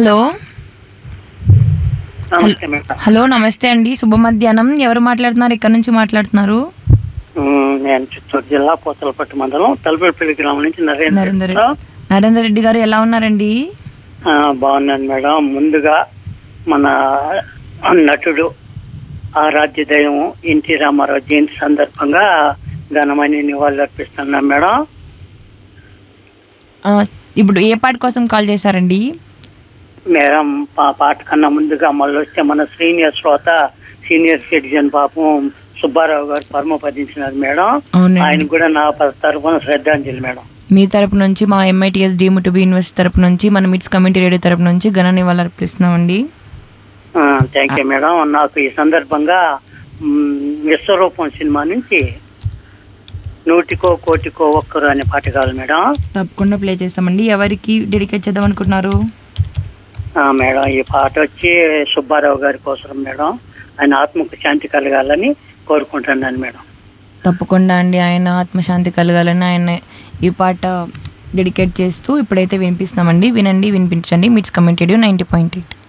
Hello నమస్తే madam hello నమస్తే అండి శుభ మధ్యాహ్నం ఎవరు మాట్లాడుతున్నారు ఇక్కడ నుంచి మాట్లాడుతున్నారు ఉమ్, నేను చిత్తూరు జిల్లా పోతలపట్టు మండలం తలపల్లి గ్రామం నుంచి నరేంద్ర నరేందర్ రెడ్డి. నరేందర్ రెడ్డి గారు ఎలా ఉన్నారండి ఆ, బాగున్నాను మేడం ముందుగా మన నటుడు ఆరాధ్య దైవం ఎన్టీ రామారావు జయంతి సందర్భంగా ఘనమైన నివాళులు అర్పిస్తున్నాం మేడం ఆ, ఇప్పుడు ఏ పాట కోసం కాల్ చేశారండి మేడం పా- పాట కన్నా ముందుగా మళ్ళీ వస్తే మన సీనియర్ శ్రోత సీనియర్ సిటిజన్ పాపం సుబ్బారావు గారు పరమపదించినారు మేడం అవునండి ఆయన కూడా నా ప- తరఫున శ్రద్ధాంజలి మేడం మీ తరపు నుంచి మా MITS deemed to be university తరపు నుంచి మన మిట్స్ కమిటీ రేడియో తరపు నుంచి ఘన నివాళులు అర్పిస్తున్నామండి థ్యాంక్ యూ మేడం నాకు ఈ సందర్భంగా మ్, విశ్వరూపం సినిమా నుంచి నూటికో కోటికో ఒక్కరు అనే పాట కావాలి మేడం తప్పకుండా ప్లే చేస్తామండి ఎవరికి డెడికేట్ చేద్దాం అనుకుంటున్నారు ఆ, మేడం ఈ పాట వచ్చి సుబ్బారావు గారి కోసం మేడం ఆయన ఆత్మకు శాంతి కలగాలని కోరుకుంటున్నాను మేడం తప్పకుండా అండి ఆయన ఆత్మశాంతి కలగాలని ఆయన ఈ పాట డెడికేట్ చేస్తూ ఇప్పుడైతే వినిపిస్తామండి వినండి వినిపించండి మిట్స్ కమిటీ నైంటీ పాయింట్ ఎయిట్